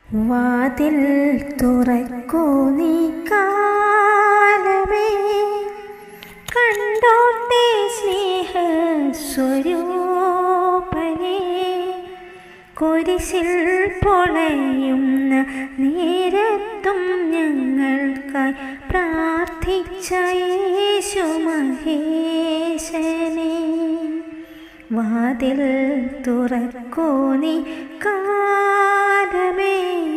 വാതിൽ തുറക്കൂ നീ കാലമേ കണ്ടോട്ടെ സ്നേഹ സ്വരൂപനെ കുരിശിൽ പൊളയുന്ന നേരത്തും ഞങ്ങൾക്കായി പ്രാർത്ഥിച്ച യേശു മഹേശനെ വാതിൽ തുറക്കൂ നീ കാലമേ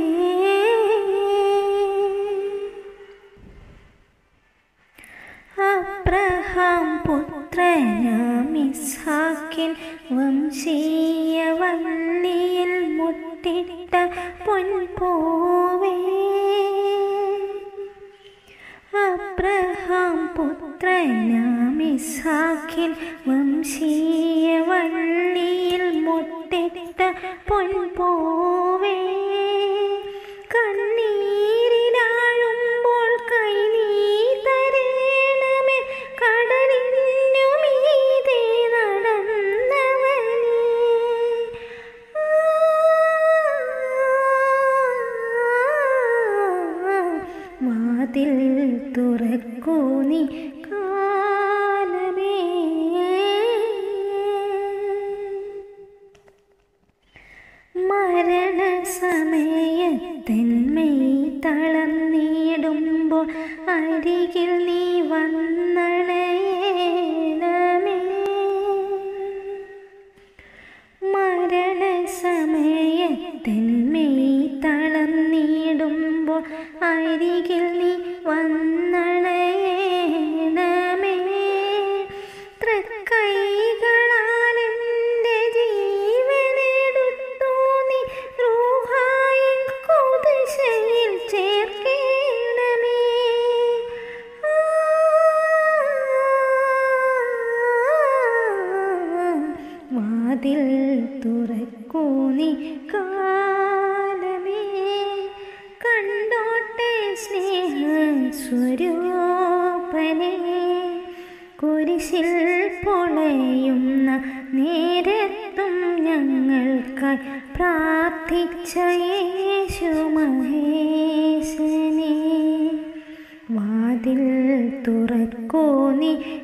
അബ്രഹാം പുത്രനാമിസാക്കിൻ വംശീയ വള്ളിയിൽ മുട്ടിട്ട പൊൻപൂവേ അബ്രഹാം പുത്രനാമിസാക്കിൻ വംശീയ വള്ളിയിൽ മുട്ടിട്ട പൊൻപൂവേ കണ്ണീരിലാഴുമ്പോൾ കൈ നീ തരേണമേ കടലിനു മീതെ നടന്നവനേ വാതിൽ തുറക്കൂ നീ കാലമേ മരണസമയത്തെന്മയി തളർന്നിടുമ്പോൾ അരികിൽ നീ വന്നണയണമേ മരണസമയത്തെന്മയി തളർന്നിടുമ്പോൾ അരികിൽ നീ വന്നണയണമേ തൃക്കൈകളാൽ എൻ്റെ ജീവനെടുത്തു നീ റൂഹായിൻ കുതിശയിൽ ചേർക്കണമേ വാതിൽ തുറക്കൂ നീ കാലമേ കണ്ടോട്ടെ സ്നേഹ സ്വരൂപനെ കുരിശിൽ പൊളയുന്ന നേരത്തും ഞങ്ങൾക്കായി പ്രാർത്ഥിച്ച യേശു മഹേശനെ വാതിൽ തുറക്കൂ നീ